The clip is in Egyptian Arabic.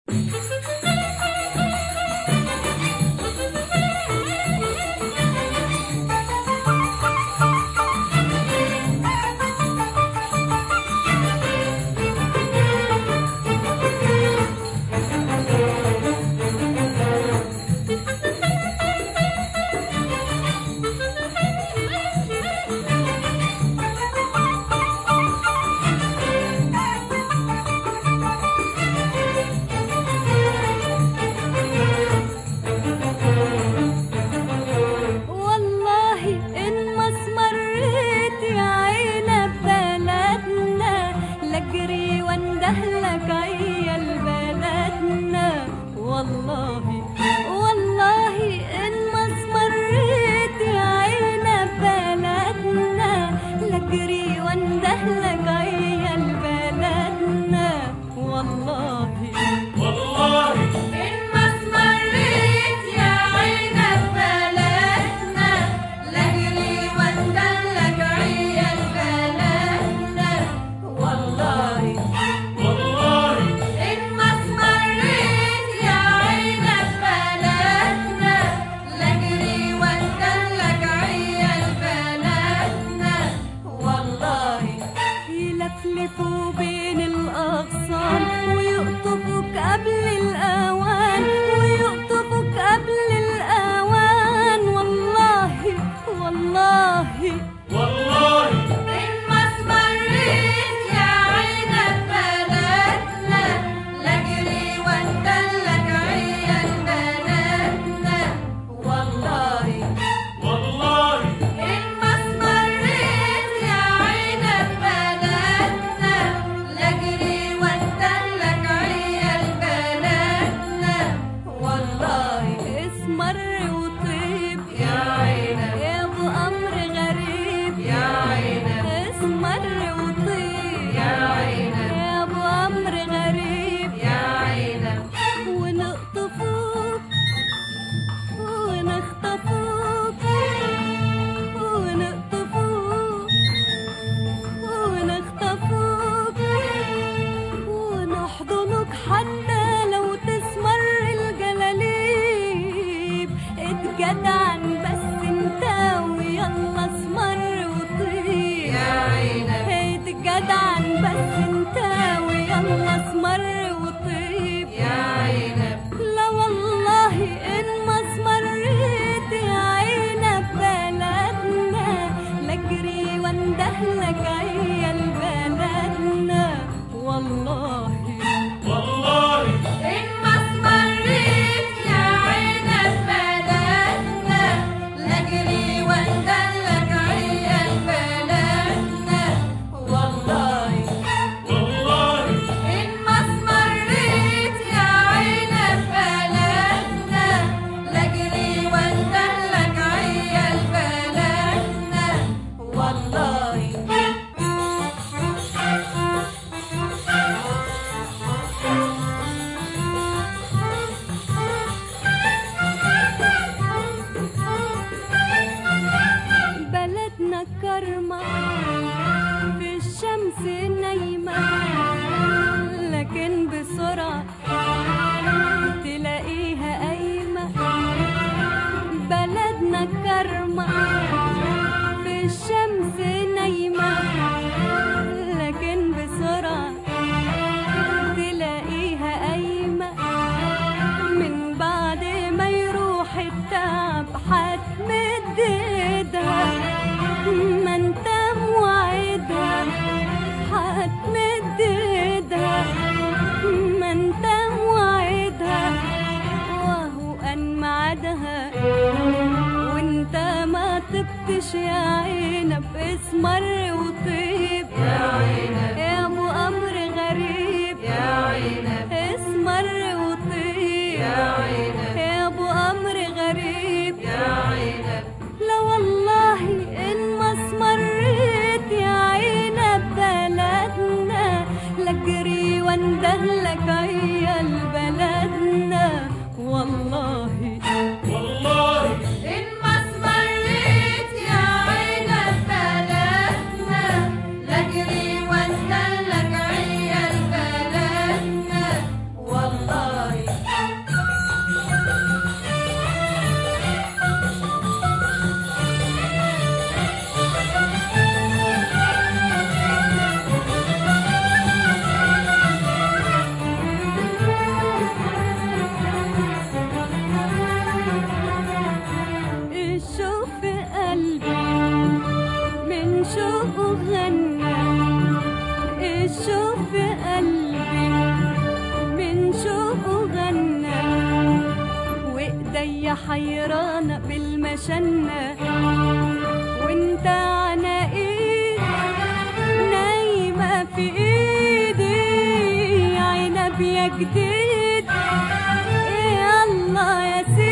والله إن ما اسمريت يا عينا ببلدنا لجري واندهلك عيال بلدنا والله والله إن ما اسمريت يا عينا ببلدنا لجري واندهلك عيال بلدنا والله والله إن ما اسمريت يا عينا ببلدنا لجري واندلك عيال بلدنا والله والله إن ما اسمريت يا عينا ببلدنا لجري واندلك عيال بلدنا والله يلفلفوا بين الأغصان ويقطفوك قبل الأوان ويقطفوك قبل الأوان والله والله والله إن ما اسمريت يا عينا ببلدنا لجري واندلك عيال بلدنا والله والله إن ما اسمريت يا عينا ببلدنا لجري واندلك عيال بلدنا والله اسمر وطيب يا عينا يا ابو امر غريب يا عينا اسمر وطيب يا عينا يا ابو امر غريب يا عينا ونقطفوك ونخطفوك ونقطفوك ونخطفوك ونحضنك حتى لو تسمر الجلاليب اتجدعن بس انت ويلا اسمر وطيب يا عينا اتجدعن بس انت ويلا اسمر وطيب يا عينا لا والله ان ما اسمريت يا عينا ببلدنا لجري واندهلك عيال بلدنا والله والله إن ما اسمريت يا عينا ببلدنا لجري واندلك عيال بلدنا والله والله إن ما اسمريت يا عينا ببلدنا لجري واندلك عيال بلدنا والله بلدنا كرمة في الشمس نايمة لكن بسرعة تلاقيها قايمة بلدنا كرمة في الشمس نايمة لكن بسرعة تلاقيها قايمة من بعد ما يروح التعب هتمد ايدها ما انت موعدها هتمد ايدها ما انت موعدها وهو ان ميعادها وانت ما طبتش يا عينب اسمر وطيب يا عينب يا ابو امر غريب يا عينب اسمر وطيب يا عينب يا ابو امر غريب يا عينب لا والله ان ما اسمريت يا عينب بلدنا لجري واندهلك عيال بلدنا والله والله إن ما اسمريت يا عشاننا وانت عناقيد نايمة في ايدي عنب يا جديد يلا يا سيدي